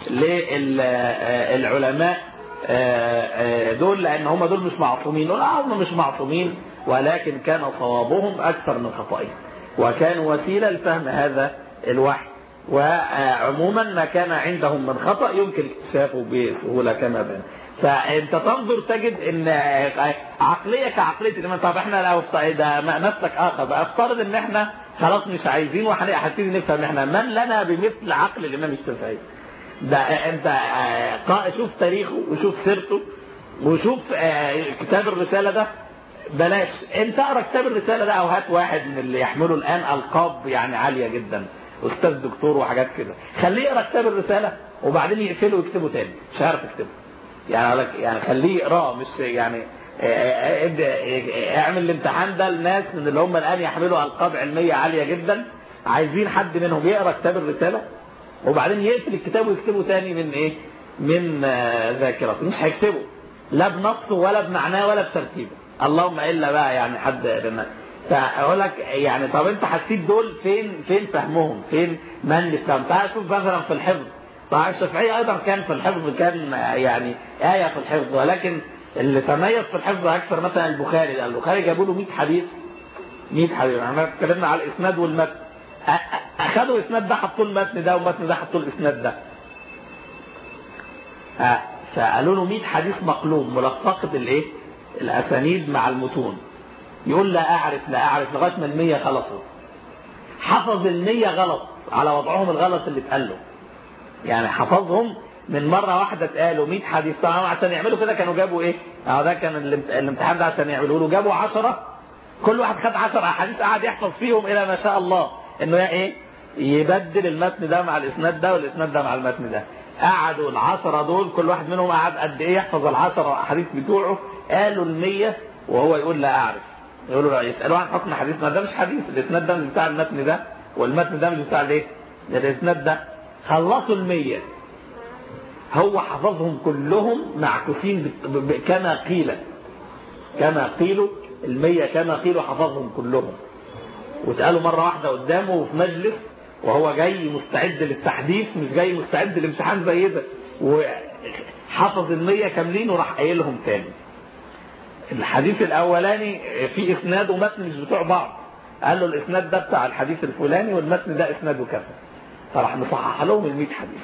[SPEAKER 1] للعلماء دول لان هم دول مش معصومين لا هم مش معصومين ولكن كان صوابهم اكثر من خطئهم وكانوا وسيله لفهم هذا الوحي وعموما ما كان عندهم من خطأ يمكن اكتشافه بسهولة كما بان فانت تنظر تجد ان عقلية كعقلية الإمام طب احنا لو ده مسلك آخر افترض ان احنا خلاص مش عايزين وهنبتدي نفهم احنا من لنا بمثل عقل الإمام الشافعي ده انت شوف تاريخه وشوف سيرته وشوف كتاب الرسالة ده بلاش انت اقرا كتاب الرسالة ده او هات واحد من اللي يحملوا الآن ألقاب يعني عالية جدا استاذ دكتور وحاجات كده خليه يقرا كتاب الرساله وبعدين يقفله ويكتبه تاني مش هيعرف يكتبه يعني لك يعني خليه يقراه مش يعني اعمل الامتحان ده لناس من اللي هم الان يحملوا القاب علميه عاليه جدا عايزين حد منهم يقرا كتاب الرساله وبعدين يقفل الكتاب ويكتبه تاني من ايه؟ من ذاكرته مش هيكتبه لا بنصه ولا بمعناه ولا بترتيبه اللهم الا بقى يعني حد فاقول لك يعني طب انت حسيت دول فين فين فهمهم فين من اللي فهم تعال شوف مثلا في الحفظ طبعا الشافعي ايضا كان في الحفظ كان يعني ايه في الحفظ ولكن اللي تميز في الحفظ اكثر مثلا البخاري البخاري جابوا له 100 حديث 100 حديث احنا اتكلمنا على الاسناد والمتن اخذوا الاسناد ده حطوا المتن ده والمتن ده حطوا الاسناد ده فقالوا له 100 حديث مقلوب ملصقه الايه الاسانيد مع المتون يقول لا أعرف لا أعرف لغاية ما المية خلصوا حفظ المية غلط على وضعهم الغلط اللي اتقال له يعني حفظهم من مرة واحدة اتقالوا 100 حديث طبعا عشان يعملوا كده كانوا جابوا ايه؟ اه ده كان الامتحان ده عشان يعملوا له جابوا 10 كل واحد خد 10 احاديث قعد يحفظ فيهم الى ما شاء الله انه ايه؟ يبدل المتن ده مع الاسناد ده والاسناد ده مع المتن ده قعدوا العشرة دول كل واحد منهم قعد قد ايه يحفظ العشرة احاديث بتوعه قالوا المية وهو يقول لا اعرف يقولوا له يسالوه عن حكم حديث ما ده مش حديث الاسناد ده مش بتاع المتن ده والمتن ده مش بتاع الايه؟ الاسناد ده خلصوا المية هو حفظهم كلهم معكوسين كما قيل كما قيلوا المية كما قيلوا حفظهم كلهم واتقالوا مرة واحدة قدامه وفي مجلس وهو جاي مستعد للتحديث مش جاي مستعد للامتحان زي ده وحفظ المية كاملين وراح قايلهم تاني الحديث الاولاني في اسناد ومتن مش بتوع بعض قال له الاسناد ده بتاع الحديث الفلاني والمتن ده اسناده كذا فراح مصحح لهم ال 100 حديث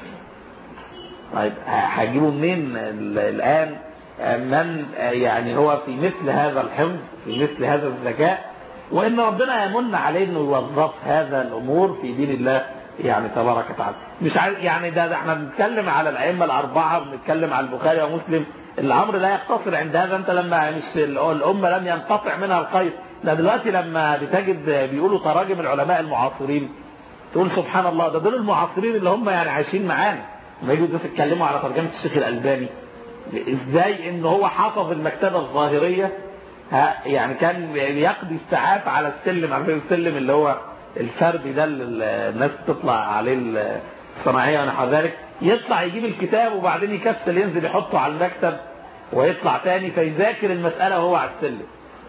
[SPEAKER 1] طيب هجيبوا منين الان من يعني هو في مثل هذا الحفظ في مثل هذا الذكاء وان ربنا يمن عليه انه يوظف هذا الامور في دين الله يعني تبارك وتعالى مش عايز يعني ده, ده احنا بنتكلم على الائمه الاربعه بنتكلم على البخاري ومسلم الامر لا يقتصر عند هذا انت لما مش الامه لم ينقطع منها الخير ده دلوقتي لما بتجد بيقولوا تراجم العلماء المعاصرين تقول سبحان الله ده دول المعاصرين اللي هم يعني عايشين معانا لما يجوا يتكلموا على ترجمه الشيخ الالباني ازاي ان هو حافظ المكتبه الظاهريه ها يعني كان يقضي الساعات على السلم على السلم اللي هو الفردي ده اللي الناس تطلع عليه الصناعيه ونحو ذلك يطلع يجيب الكتاب وبعدين يكسل ينزل يحطه على المكتب ويطلع تاني فيذاكر المساله وهو على السلم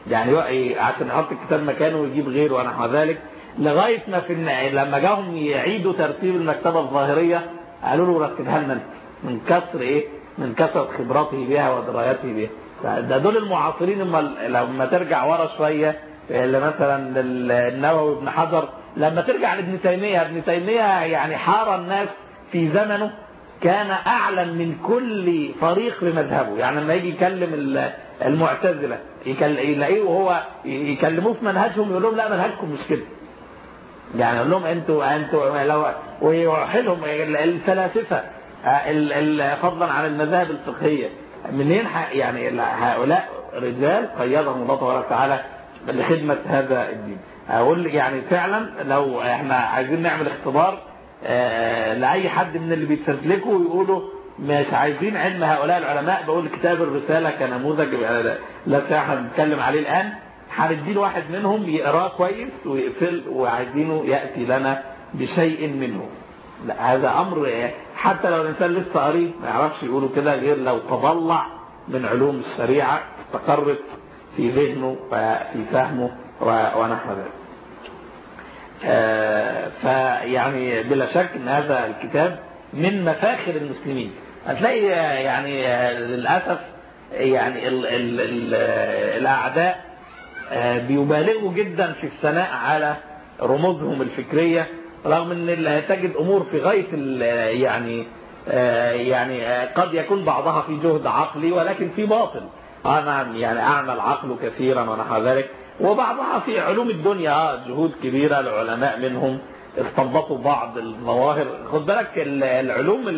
[SPEAKER 1] يعني عشان يحط الكتاب مكانه ويجيب غيره ونحو ذلك لغاية ما في لما جاهم يعيدوا ترتيب المكتبة الظاهرية قالوا له رتبها لنا من كثر ايه من كثرة خبراته بها ودرايته بها ده دول المعاصرين لما ترجع ورا شوية اللي مثلا النووي ابن حجر لما ترجع لابن تيمية ابن تيمية يعني حار الناس في زمنه كان أعلم من كل فريق بمذهبه يعني لما يجي يكلم المعتزلة يلاقيه وهو يكلموه في منهجهم يقول لهم لا منهجكم مش كده يعني يقول لهم انتوا انتوا لو ويوحلهم الفلاسفه فضلا عن المذاهب الفقهيه منين يعني هؤلاء رجال قيدهم الله تبارك وتعالى لخدمه هذا الدين اقول يعني فعلا لو احنا عايزين نعمل اختبار لاي حد من اللي بيتسلكوا ويقولوا مش عايزين علم هؤلاء العلماء بقول كتاب الرساله كنموذج لا احنا بنتكلم عليه الان هنديله واحد منهم يقراه كويس ويقفل وعايزينه ياتي لنا بشيء منه لا هذا امر حتى لو الانسان لسه قريب ما يعرفش يقوله كده غير لو تضلع من علوم الشريعه استقرت في ذهنه وفي فهمه ونحو ذلك. فيعني بلا شك ان هذا الكتاب من مفاخر المسلمين هتلاقي يعني للاسف يعني ال ال ال الاعداء بيبالغوا جدا في الثناء على رموزهم الفكريه رغم ان تجد امور في غايه يعني يعني قد يكون بعضها في جهد عقلي ولكن في باطل نعم يعني اعمل عقله كثيرا ونحو ذلك وبعضها في علوم الدنيا جهود كبيره لعلماء منهم استنبطوا بعض الظواهر خد بالك العلوم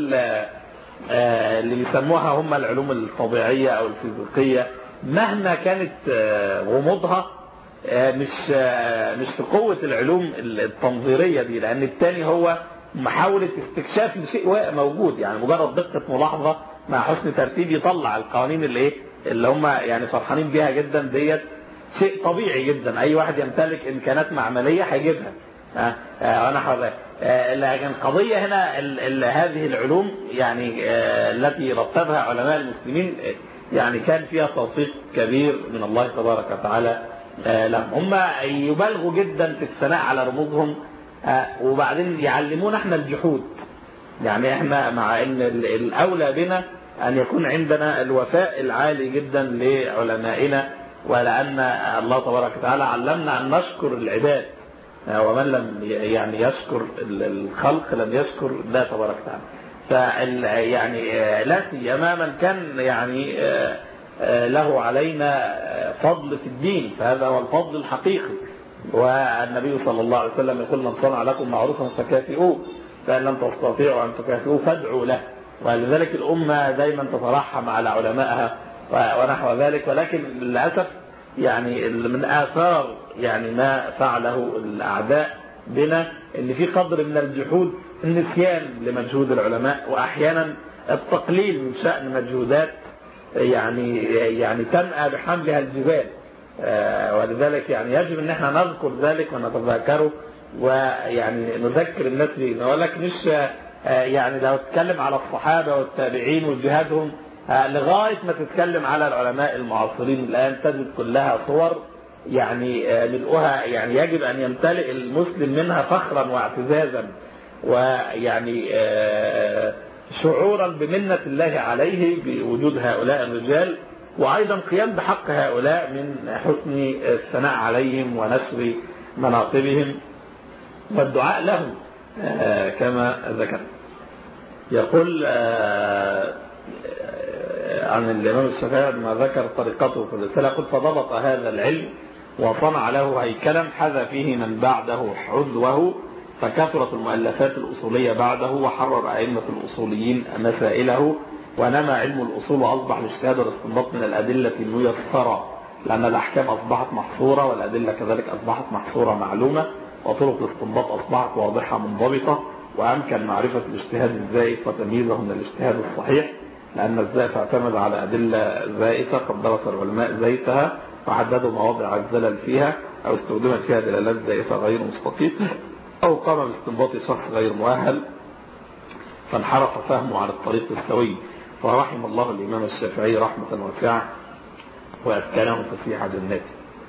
[SPEAKER 1] اللي بيسموها هم العلوم الطبيعيه او الفيزيقيه مهما كانت غموضها مش مش في قوة العلوم التنظيرية دي لأن الثاني هو محاولة استكشاف لشيء موجود يعني مجرد دقة ملاحظة مع حسن ترتيب يطلع القوانين اللي ايه اللي هم يعني فرحانين بيها جدا ديت شيء طبيعي جدا أي واحد يمتلك إمكانات معملية هيجيبها أنا حر لكن القضية هنا ال ال هذه العلوم يعني التي رتبها علماء المسلمين يعني كان فيها توفيق كبير من الله تبارك وتعالى لهم هم يبالغوا جدا في الثناء على رموزهم وبعدين يعلمونا احنا الجحود يعني احنا مع ان الاولى بنا ان يكون عندنا الوفاء العالي جدا لعلمائنا ولان الله تبارك وتعالى علمنا ان نشكر العباد ومن لم يعني يشكر الخلق لم يشكر الله تبارك وتعالى فال يعني لا سيما من كان يعني له علينا فضل في الدين فهذا هو الفضل الحقيقي والنبي صلى الله عليه وسلم يقول من صنع لكم معروفا فكافئوه فان لم تستطيعوا ان تكافئوه فادعوا له ولذلك الامه دايما تترحم على علمائها ونحو ذلك ولكن للاسف يعني من اثار يعني ما فعله الاعداء بنا ان في قدر من الجحود النسيان لمجهود العلماء واحيانا التقليل من شان مجهودات يعني يعني تنأى بحملها الجبال ولذلك يعني يجب ان احنا نذكر ذلك ونتذاكره ويعني نذكر الناس به ولكن مش يعني لو تتكلم على الصحابه والتابعين وجهادهم لغايه ما تتكلم على العلماء المعاصرين الان تجد كلها صور يعني ملؤها يعني يجب ان يمتلئ المسلم منها فخرا واعتزازا ويعني شعورا بمنة الله عليه بوجود هؤلاء الرجال وأيضا قيام بحق هؤلاء من حسن الثناء عليهم ونشر مناقبهم والدعاء لهم كما ذكر يقول عن الإمام الشافعي ما ذكر طريقته في الرسالة يقول فضبط هذا العلم وصنع له هيكلا حذا فيه من بعده حذوه فكثرت المؤلفات الأصولية بعده وحرر أئمة الأصوليين مسائله ونمى علم الأصول وأصبح الاجتهاد والاستنباط من الأدلة الميسرة لأن الأحكام أصبحت محصورة والأدلة كذلك أصبحت محصورة معلومة وطرق الاستنباط أصبحت واضحة منضبطة وأمكن معرفة الاجتهاد الزائف وتمييزه من الاجتهاد الصحيح لأن الزائف اعتمد على أدلة زائفة قد درس العلماء زيتها وحددوا مواضع الزلل فيها أو استخدمت فيها دلالات زائفة غير مستقيمة أو قام باستنباط شخص غير مؤهل فانحرف فهمه عن الطريق السوي فرحم الله الإمام الشافعي رحمة واسعة وأسكنه فسيح جناته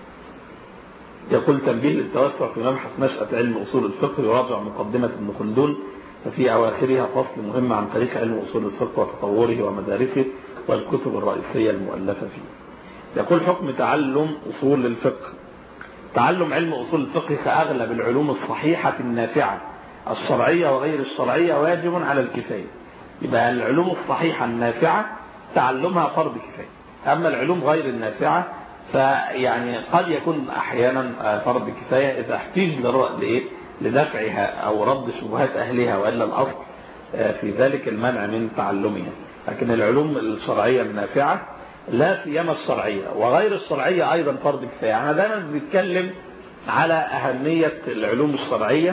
[SPEAKER 1] يقول تنبيه للتوسع في مبحث نشأة علم أصول الفقه يراجع مقدمة ابن خلدون ففي أواخرها فصل مهم عن تاريخ علم أصول الفقه وتطوره ومدارسه والكتب الرئيسية المؤلفة فيه يقول حكم تعلم أصول الفقه تعلم علم أصول الفقه كأغلب العلوم الصحيحة النافعة الشرعية وغير الشرعية واجب على الكفاية يبقى العلوم الصحيحة النافعة تعلمها فرض كفاية أما العلوم غير النافعة فيعني قد يكون أحيانا فرض كفاية إذا احتيج لإيه لدفعها أو رد شبهات أهلها وإلا الأصل في ذلك المنع من تعلمها لكن العلوم الشرعية النافعة لا سيما الشرعية وغير الشرعية أيضا فرض كفاية احنا دايما بنتكلم على أهمية العلوم الشرعية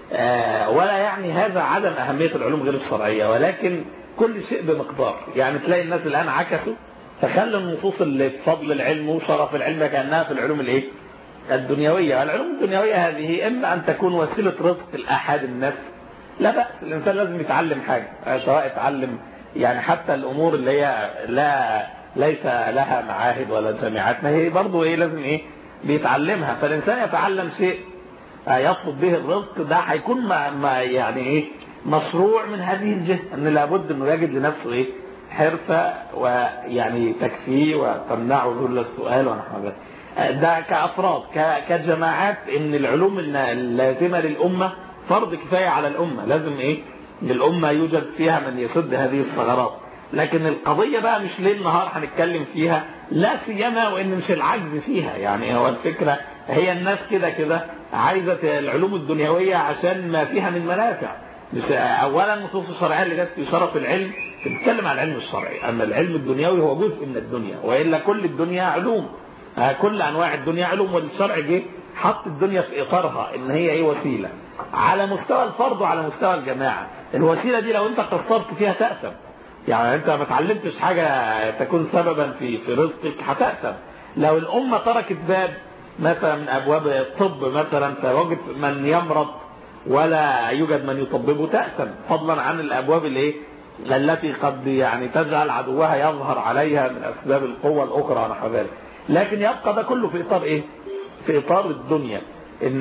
[SPEAKER 1] ولا يعني هذا عدم أهمية العلوم غير الشرعية ولكن كل شيء بمقدار يعني تلاقي الناس الآن عكسوا فخلوا النصوص اللي بفضل العلم وشرف العلم كأنها في العلوم الايه الدنيوية العلوم الدنيوية هذه إما أن تكون وسيلة رزق الأحد الناس لا بأس الإنسان لازم يتعلم حاجة سواء يتعلم يعني حتى الأمور اللي هي لا ليس لها معاهد ولا جامعات ما هي برضه إيه لازم إيه بيتعلمها فالإنسان يتعلم شيء يطلب به الرزق ده هيكون ما ما يعني إيه مشروع من هذه الجهة أن لابد أنه يجد لنفسه إيه حرفة ويعني تكفيه وتمنعه ذل السؤال ونحو ذلك ده كأفراد كجماعات ان العلوم اللازمة للأمة فرض كفاية على الأمة لازم ايه للأمة يوجد فيها من يسد هذه الثغرات لكن القضية بقى مش ليل نهار هنتكلم فيها لا سيما وان مش العجز فيها يعني هو الفكرة هي الناس كده كده عايزة العلوم الدنيوية عشان ما فيها من منافع مش اولا النصوص الشرعيه اللي جت في شرف العلم بتتكلم عن العلم الشرعي اما العلم الدنيوي هو جزء من الدنيا والا كل الدنيا علوم كل انواع الدنيا علوم والشرع جه حط الدنيا في اطارها ان هي ايه وسيله على مستوى الفرد وعلى مستوى الجماعه الوسيله دي لو انت قصرت فيها تاثم يعني انت ما اتعلمتش حاجه تكون سببا في في رزقك هتاثم لو الامه تركت باب مثلا من ابواب الطب مثلا فوجد من يمرض ولا يوجد من يطببه تأثم فضلا عن الأبواب الايه التي قد يعني تجعل عدوها يظهر عليها من أسباب القوة الأخرى ونحو ذلك لكن يبقى ده كله في إطار إيه في إطار الدنيا إن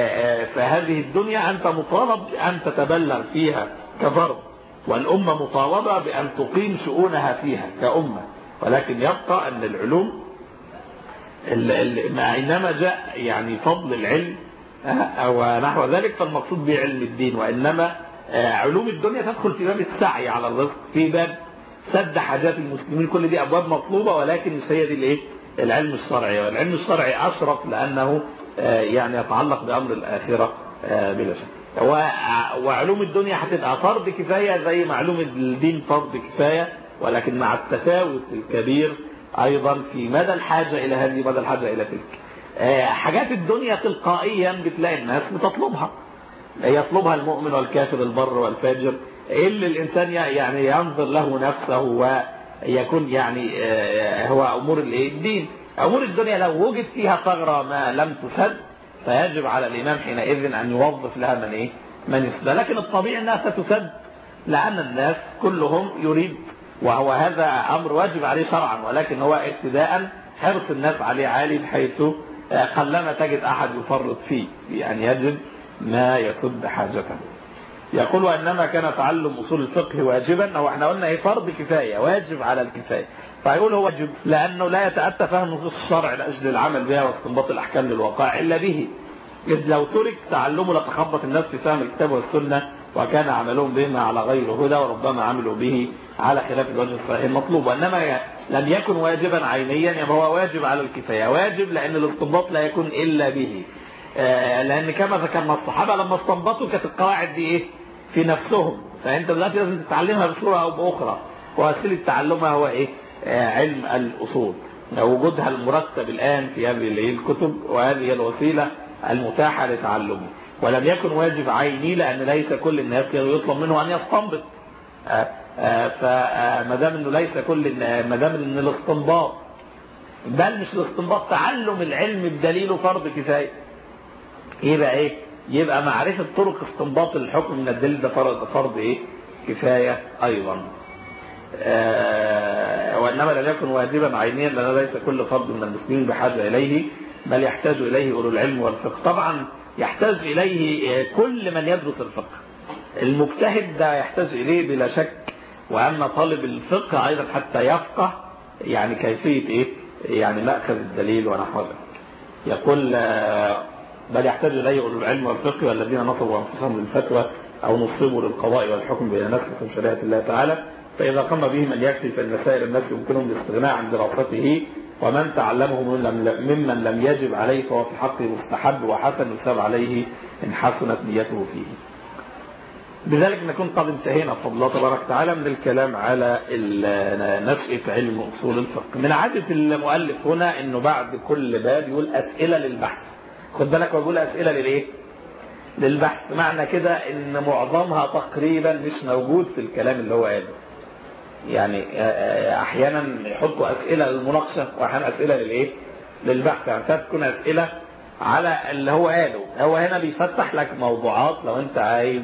[SPEAKER 1] فهذه الدنيا أنت مطالب أن تتبلغ فيها كفرد والأمة مطالبة بأن تقيم شؤونها فيها كأمة ولكن يبقى أن العلوم إنما جاء يعني فضل العلم أو نحو ذلك فالمقصود به علم الدين وإنما علوم الدنيا تدخل في باب السعي على الرزق في باب سد حاجات المسلمين كل دي أبواب مطلوبة ولكن مش هي دي الايه العلم الشرعي والعلم الشرعي أشرف لأنه يعني يتعلق بأمر الآخرة بلا شك وعلوم الدنيا هتبقى فرض كفاية زي معلوم الدين فرض كفاية ولكن مع التفاوت الكبير أيضا في مدى الحاجة إلى هذه مدى الحاجة إلى تلك حاجات الدنيا تلقائيا بتلاقي الناس بتطلبها يطلبها المؤمن والكافر البر والفاجر اللي الإنسان يعني ينظر له نفسه ويكون يعني هو أمور الدين أمور الدنيا لو وجد فيها ثغرة ما لم تسد فيجب على الإمام حينئذ أن يوظف لها من إيه من يسد لكن الطبيعي أنها ستسد لأن الناس كلهم يريد وهو هذا أمر واجب عليه شرعا ولكن هو ابتداء حرص الناس عليه عالي بحيث قلما تجد أحد يفرط فيه يعني يجد ما يسد حاجته يقول وإنما كان تعلم أصول الفقه واجبا أو احنا قلنا ايه فرض كفاية واجب على الكفاية فيقول هو واجب لأنه لا يتأتى فهم نصوص الشرع لأجل العمل بها واستنباط الأحكام للواقع إلا به إذ لو ترك تعلمه لتخبط الناس في فهم الكتاب والسنة وكان عملهم بهما على غير هدى وربما عملوا به على خلاف الوجه الصحيح المطلوب وإنما لم يكن واجبا عينيا يبقى هو واجب على الكفاية واجب لأن الاستنباط لا يكون إلا به لأن كما ذكرنا الصحابة لما استنبطوا كانت القواعد دي إيه في نفسهم فأنت دلوقتي لازم تتعلمها بصورة أو بأخرى ووسيلة تعلمها هو إيه علم الأصول وجودها المرتب الآن في هذه الكتب وهذه الوسيلة المتاحة لتعلمه ولم يكن واجب عيني لأن ليس كل الناس يطلب منه أن يستنبط فما دام انه ليس كل ما دام ان الاستنباط بل مش الاستنباط تعلم العلم بدليله فرض كفايه يبقى ايه يبقى معرفه طرق استنباط الحكم من الدليل ده فرض فرض ايه كفايه ايضا آه وانما لم يكن واجبا عينيا لان ليس كل فرد من المسلمين بحاجه اليه بل يحتاج إليه أولو العلم والفقه طبعا يحتاج إليه كل من يدرس الفقه المجتهد ده يحتاج إليه بلا شك وأما طالب الفقه أيضا حتى يفقه يعني كيفية إيه يعني مأخذ الدليل ونحو ذلك يقول بل يحتاج إليه أولو العلم والفقه والذين نصبوا أنفسهم للفتوى أو نصبوا للقضاء والحكم بين نفسهم شريعة الله تعالى فإذا قام به من يكفي فإن سائر الناس يمكنهم الاستغناء عن دراسته ومن تعلمه ممن لم يجب عليه فهو في حقه مستحب وحسن يثاب عليه إن حسنت نيته فيه بذلك نكون قد انتهينا بفضل الله تبارك وتعالى من الكلام على نشأة علم أصول الفقه من عادة المؤلف هنا أنه بعد كل باب يقول أسئلة للبحث خد بالك هو بيقول أسئلة للإيه؟ للبحث معنى كده أن معظمها تقريبا مش موجود في الكلام اللي هو قاله يعني أحيانا يحطوا أسئلة للمناقشة وأحيانا أسئلة للإيه؟ للبحث يعني تكون أسئلة على اللي هو قاله هو هنا بيفتح لك موضوعات لو أنت عايز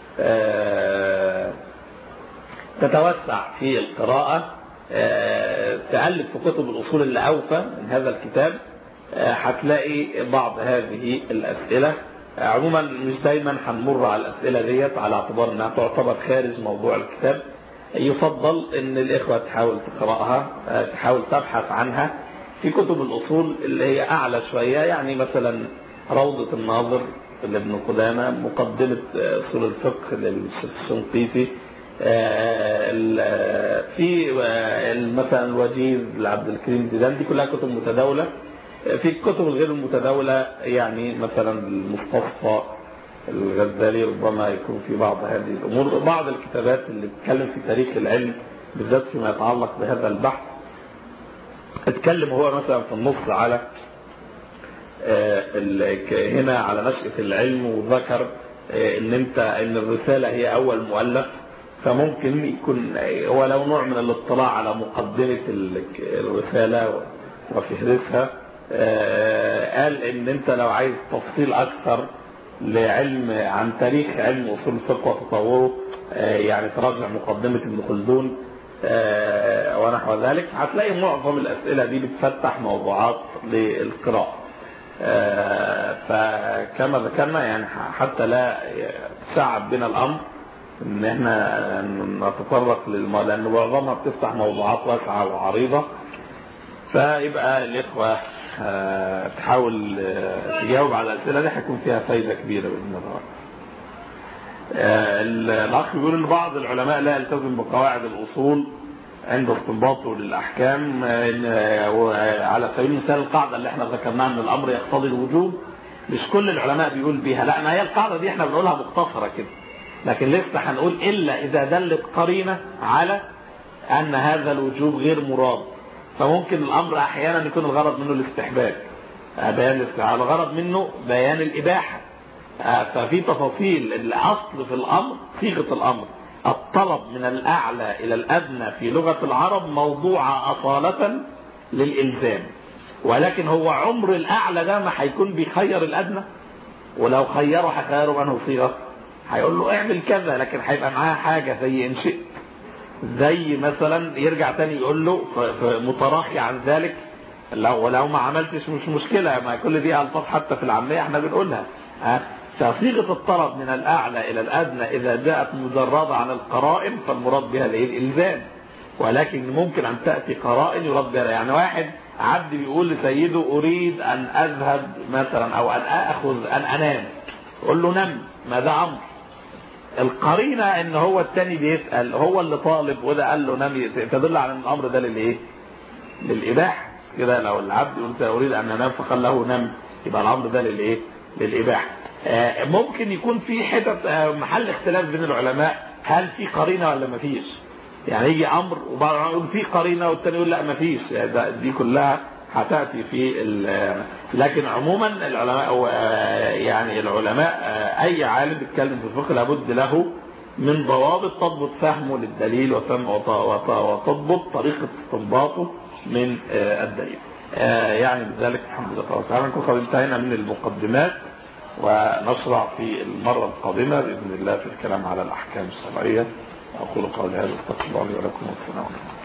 [SPEAKER 1] تتوسع في القراءة تألف في كتب الأصول اللي أوفى من هذا الكتاب هتلاقي بعض هذه الأسئلة عموما مش دايما هنمر على الأسئلة ديت على اعتبار أنها تعتبر خارج موضوع الكتاب يفضل أن الإخوة تحاول تقرأها تحاول تبحث عنها في كتب الأصول اللي هي أعلى شوية يعني مثلا روضة الناظر لابن قدامة مقدمة أصول الفقه للشنقيطي في مثلا الوجيز لعبد الكريم ديدان دي كلها كتب متداولة في الكتب الغير المتداولة يعني مثلا المستصفى الغزالي ربما يكون في بعض هذه الأمور بعض الكتابات اللي بتتكلم في تاريخ العلم بالذات فيما يتعلق بهذا البحث اتكلم هو مثلا في النص على هنا على نشأة العلم وذكر ان انت ان الرسالة هي اول مؤلف فممكن يكون هو لو نوع من الاطلاع على مقدمة الرسالة وفهرسها قال ان انت لو عايز تفصيل اكثر لعلم عن تاريخ علم اصول الفقه وتطوره يعني تراجع مقدمة ابن خلدون ونحو ذلك هتلاقي معظم الاسئلة دي بتفتح موضوعات للقراءة فكما ذكرنا يعني حتى لا صعب بنا الامر ان احنا نتطرق للم... لان معظمها بتفتح موضوعات واسعه وعريضه فيبقى الاخوه تحاول تجاوب على الاسئله دي هيكون فيها فايده كبيره باذن الله. الاخ بيقول ان بعض العلماء لا يلتزم بقواعد الاصول عند استنباطه للاحكام على سبيل المثال القاعده اللي احنا ذكرناها ان الامر يقتضي الوجوب مش كل العلماء بيقول بيها لا ما هي القاعده دي احنا بنقولها مختصره كده لكن لسه هنقول الا اذا دلت قرينه على ان هذا الوجوب غير مراد فممكن الامر احيانا يكون الغرض منه الاستحباب بيان الاستحباب الغرض منه بيان الاباحه ففي تفاصيل الاصل في الامر صيغه الامر الطلب من الأعلى إلى الأدنى في لغة العرب موضوع أصالة للإلزام ولكن هو عمر الأعلى ده ما هيكون بيخير الأدنى ولو خيره هيخيره بأنه صيغة هيقول له اعمل كذا لكن هيبقى معاه حاجة زي إن شئت زي مثلا يرجع تاني يقول له متراخي عن ذلك لو لو ما عملتش مش مشكلة ما كل دي ألفاظ حتى في العامية احنا بنقولها ها فصيغة الطلب من الأعلى إلى الأدنى إذا جاءت مجردة عن القرائن فالمراد بها الإلزام ولكن ممكن أن تأتي قرائن يراد بها يعني واحد عبد بيقول لسيده أريد أن أذهب مثلا أو أن أخذ أن أنام يقول له نم ما ده أمر القرينة ان هو التاني بيسأل هو اللي طالب وده قال له نم تدل على ان الامر ده للايه للاباحة كده لو العبد يقول اريد ان انام فقال له نم يبقى الامر ده للايه للاباحة آه ممكن يكون في حتت آه محل اختلاف بين العلماء هل في قرينة ولا ما فيش يعني يجي امر وبعض يقول في قرينة والتاني يقول لا ما فيش دي كلها هتأتي في لكن عموما العلماء يعني العلماء أي عالم بيتكلم في الفقه لابد له من ضوابط تضبط فهمه للدليل وتضبط طريقة استنباطه من الدليل يعني بذلك الحمد لله تعالى نكون قد انتهينا من المقدمات ونشرع في المرة القادمة بإذن الله في الكلام على الأحكام الشرعية أقول قولي هذا استغفر الله لي ولكم والسلام عليكم